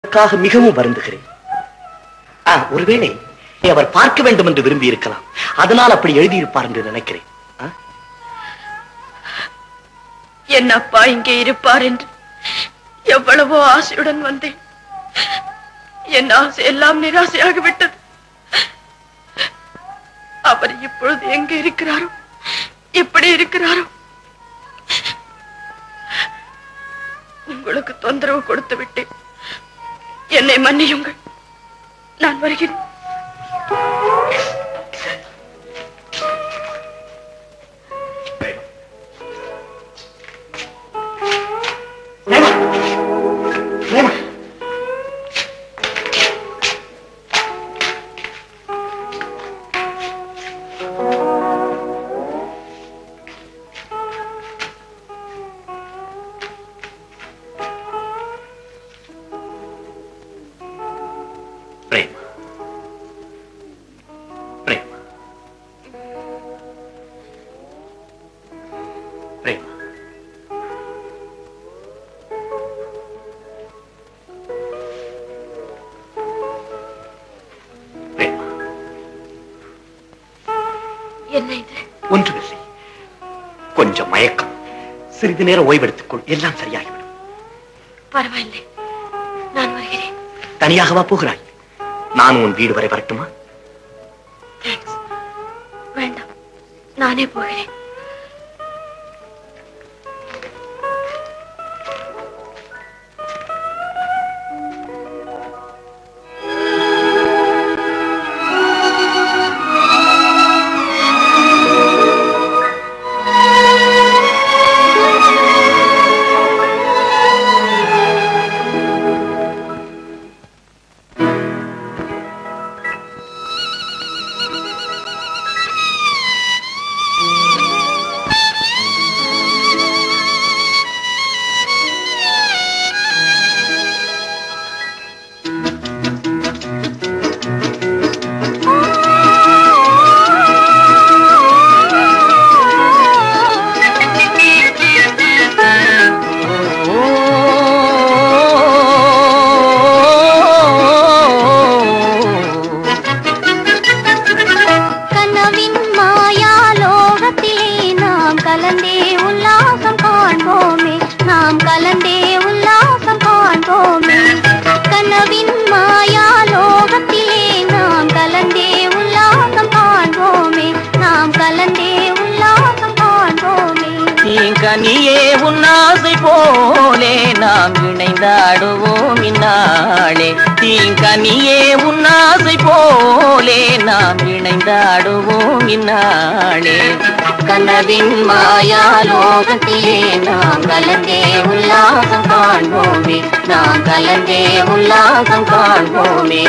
அதற்காக மிகவும் வருந்துகிறேன் ஆ, ஒருவேளை அவர் பார்க்க வேண்டும் என்று விரும்பி இருக்கலாம் அதனால் அப்படி எழுதியிருப்பார் என்று நினைக்கிறேன் ஆ? என் அப்பா இங்கே இருப்பார் என்று எவ்வளவோ ஆசையுடன் வந்தேன் என் ஆசை எல்லாம் நிராசையாகிவிட்டது அவர் இப்பொழுது எங்க இருக்கிறாரோ எப்படி இருக்கிறாரோ உங்களுக்கு தொந்தரவு கொடுத்து விட்டேன் என்னை மன்னியுங்கள் நான் வருகிறேன் பிரேமா பிரேமா பிரேமா பிரேமா பிரேமா பிரேமா என்ன இது ஒன்றுமில்லை கொஞ்சம் மயக்கம் சிறிது நேரம் ஓய்வெடுத்துக்கொள் எல்லாம் சரியாகிவிடும் பரவாயில்லை நான் வருகிறேன் தனியாகவா போகிறாய் நான் உன் வீடு வரை வரட்டுமா தேங்க்ஸ் வேண்டாம் நானே போகிறேன் கனவின் மாயாலோகத்திலே நாம் கலந்தே உல்லாசம் காண்போமே நாம் கலந்தே உல்லாசம் காண்போமே கனவின் மாயாலோகத்திலே நாம் கலந்தே உல்லாசம் காண்போமே நாம் கலந்தே உல்லாசம் காண்போமே தீங்கனியே உன்னாசை போலே நாம் இணைந்தாடுவோம் இந்நாளே தீங்கனியே உன்னாசை போலே நாம் இணைந்தாடுவோம் இந்நாளே கனவின் மாயாலோகத்திலே நாம் கலந்தே உல்லாசம் காண்போமே நாம் கலந்தே உல்லாசம் காண்போமே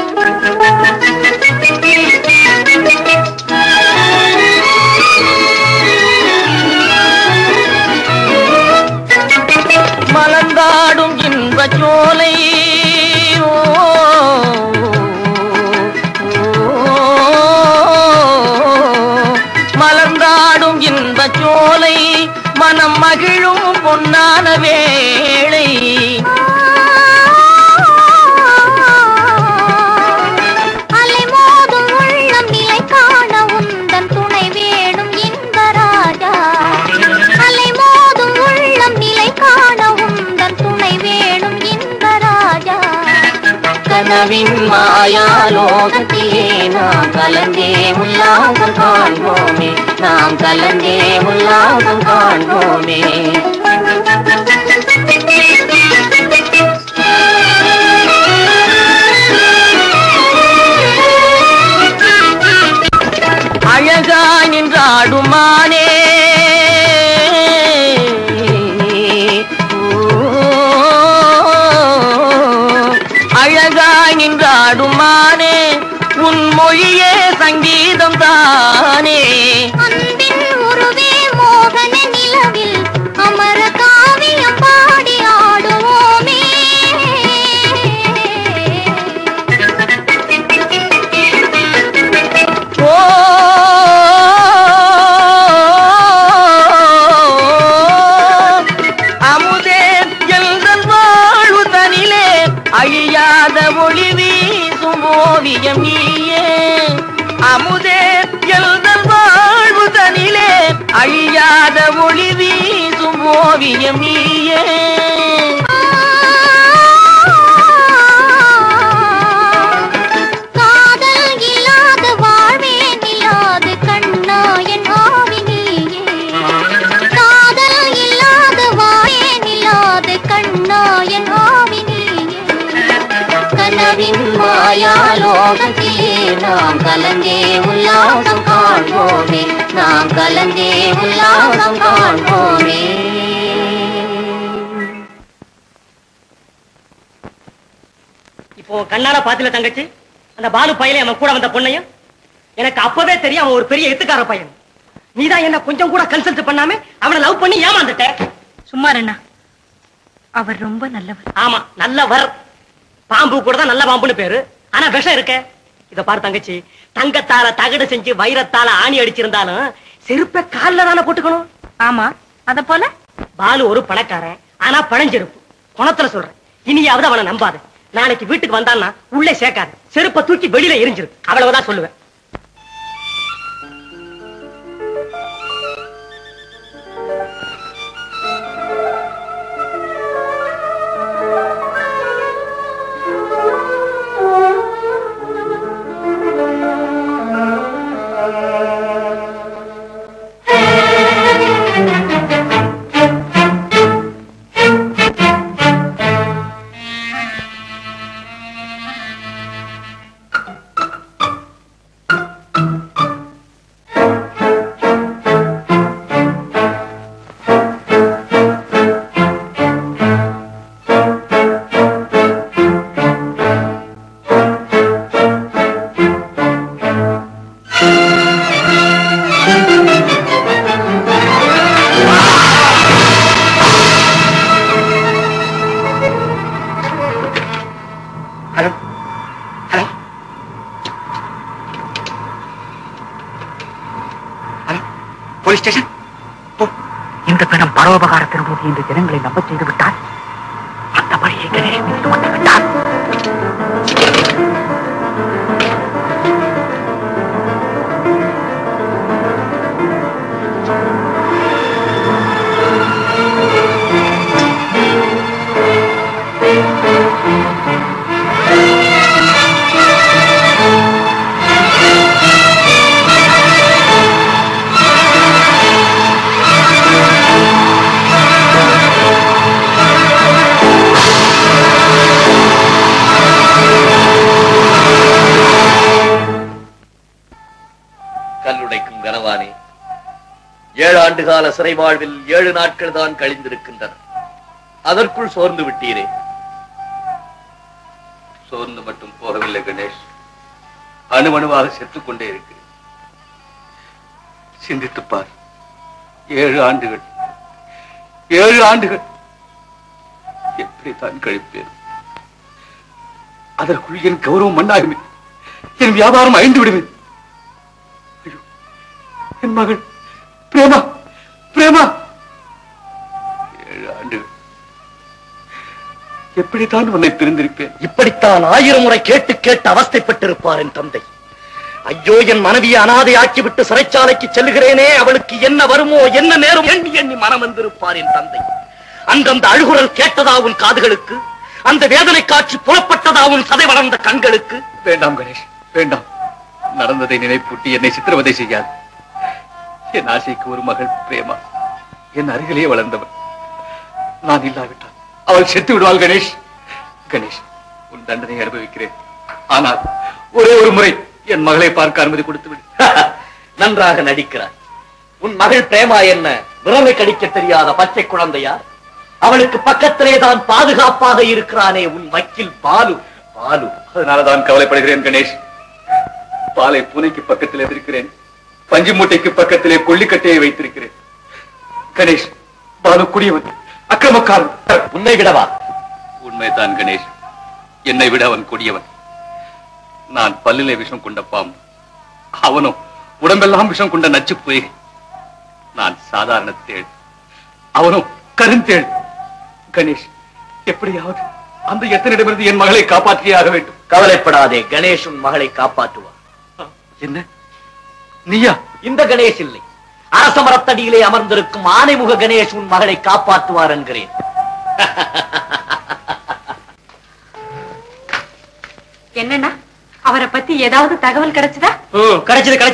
மலர்ந்தாடும் இன்பச் சோலை ஓ, ஓ, மலர்ந்தாடும் இன்பச் சோலை மனம் மகிழும் பொன்னான வேளை அலைமோதும் உள்ளம் நிலை காண உந்தன் துணை வேணும் இன்பராஜா அலைமோதும் உள்ளம் நிலை காண உந்தன் துணை வேணும் இன்பராஜா கனவின் மாயாலோகத்திலே நாம் கலந்தே உல்லாசம் காண்போமே நாம் கலந்தே உல்லாசம் காண்போமே அழகாய் நின்றாடுமானே அழகாய் நின்றாடுமானே உன் மொழியே சங்கீதம் தானே அன்பின் உருவே மோகன நிலவில் அமர காவியம் பாடி ஆடுவோமே ஓ அமுதே எங்கள் வாழ்வு தனிலே அழி அழியாத ஒளி வீசும் ஓவியம் நீயே அமுதே எழுதல் வாழ்வு தனிலே அழியாத ஒளி வீசும் ஓவியம் நீயே காதல் இல்லாத வாழ்வே நில்லாது கண்ணா என் ஆவி நீயே காதல் இல்லாத வாயே நில்லாது கண்ணா என் ஆவி நீயே கனவின் மாயாலோகத்திலே நாம் கலந்தே உல்லாசம் காண்போமே நாம் கலந்தே உல்லாசம் காண்போமே இப்போ கண்ணால பாத்துல தங்கச்சி அந்த பாலு பையனை அவன் கூட வந்த பொண்ணையும் எனக்கு அப்பவே தெரியும் அவன் ஒரு பெரிய எத்துக்கார பையன் நீதான் என்ன கொஞ்சம் கூட கன்சல்ட் பண்ணாம அவனை லவ் பண்ணி ஏமாந்துட்ட சும்மா அண்ணா அவர் ரொம்ப நல்லவர் ஆமா நல்லவர் பாம்பு கூட தான் நல்ல பாம்புன்னு பேரு ஆனா விஷம் இருக்க இத பாரு தங்கச்சி தங்கத்தால தகடு செஞ்சு வைரத்தால ஆணி அடிச்சிருந்தாலும் செருப்ப கால்ல தானே போட்டுக்கணும் ஆமா அத போல பாலு ஒரு பணக்காரன் ஆனா பழஞ்செருப்பு குணத்துல சொல்றேன் இனியாவது அவனை நம்பாது நாளைக்கு வீட்டுக்கு வந்தான்னா உள்ளே சேர்க்காது செருப்பை தூக்கி வெளியில எரிஞ்சிரு அவ்வளவுதான் சொல்லுவேன் hello hello hello police station போ இந்த கணம் பரோபகார திருமூர்த்தி என்று ஜனங்களை நம்பச் செய்து விட்டால் அந்த வழியை கணேஷ் மீது வந்து விட்டார் கல்லுடைக்கும் கனவானே ஏழு ஆண்டு கால சிறை வாழ்வில் ஏழு நாட்கள் தான் கழிந்திருக்கின்றன அதற்குள் சோர்ந்து விட்டீரே சோர்ந்து மட்டும் போகவில்லை கணேஷ் அணுவணுவாக செத்துக் கொண்டே இருக்கிறேன் சிந்தித்துப் பார் ஏழு ஆண்டுகள் ஏழு ஆண்டுகள் எப்படித்தான் கழிப்பேன் அதற்குள் என் கௌரவம் மண்ணாகுமே என் வியாபாரம் அழிந்து விடுவேன் ஐயோ, என் மகள் பிரேமா பிரேமா ஏழு ஆண்டுகள் எப்படித்தான் உன்னை பிரிந்திருப்பேன் இப்படித்தான் ஆயிரம் முறை கேட்டு கேட்டு அவஸ்தைப்பட்டிருப்பார் என் தந்தை ஐயோ என் மனைவியை அனாதையாக்கிவிட்டு சிறைச்சாலைக்கு செல்கிறேனே அவளுக்கு என்ன வருமோ என்ன நேரும் எண்ணி எண்ணி மனம் வந்திருப்பார் என் தந்தை அன்றந்த அழுகுரல் கேட்டதா உன் காதுகளுக்கு அந்த வேதனை காட்சி புறப்பட்டதா உன் சதை வளர்ந்த கண்களுக்கு வேண்டாம் கணேஷ் வேண்டாம் நடந்ததை நினைப்பூட்டி என்னை சித்திரவதை செய்யாது என் ஆசைக்கு ஒரு மகள் பிரேமா என் அருகிலே வளர்ந்தவள் நான் இல்லாவிட்டால் அவள் செத்து விடுவாள் கணேஷ் கணேஷ் உன் தண்டனை அனுபவிக்கிறேன் ஆனால் ஒரே ஒரு முறை என் மகளை பார்க்க அனுமதி கொடுத்து விடு நன்றாக நடிக்கிறாய் உன் மகள் பிரேமா என்ன விரலை கடிக்க தெரியாத பச்சை குழந்தையா அவளுக்கு பக்கத்திலே தான் பாதுகாப்பாக இருக்கிறானே உன் வக்கீல் பாலு பாலு அதனாலதான் கவலைப்படுகிறேன் கணேஷ் பாலை பூனைக்கு பக்கத்திலே இருக்கிறேன் பஞ்சு மூட்டைக்கு பக்கத்திலே கொள்ளிக்கட்டையை வைத்திருக்கிறேன் கணேஷ் பாலு குடியவன் அக்கிரமக்காரன் உன்னை விடவா உண்மைதான் கணேஷ் என்னை விட அவன் கொடியவன் நான் பல்லிலே விஷம் கொண்ட பாம்பு அவனோ உடம்பெல்லாம் விஷம் கொண்ட நச்சு போய் நான் சாதாரண தேள் அவனோ கருந்தேள் கணேஷ் எப்படியாவது அந்த எத்தனிடமிருந்து என் மகளை காப்பாற்றியே ஆக வேண்டும் கவலைப்படாதே கணேஷ் உன் மகளை காப்பாற்றுவார் என்ன நீயா இந்த கணேஷ் இல்லை அரச மரத்தடியிலே அமர்ந்திருக்கும் ஆனைமுக கணேஷ் உன் மகளை காப்பாற்றுவார் என்கிறேன் என்னன்னா அவரை பத்தி ஏதாவது தகவல் கிடைச்சதா கிடைச்சது கிடைச்சது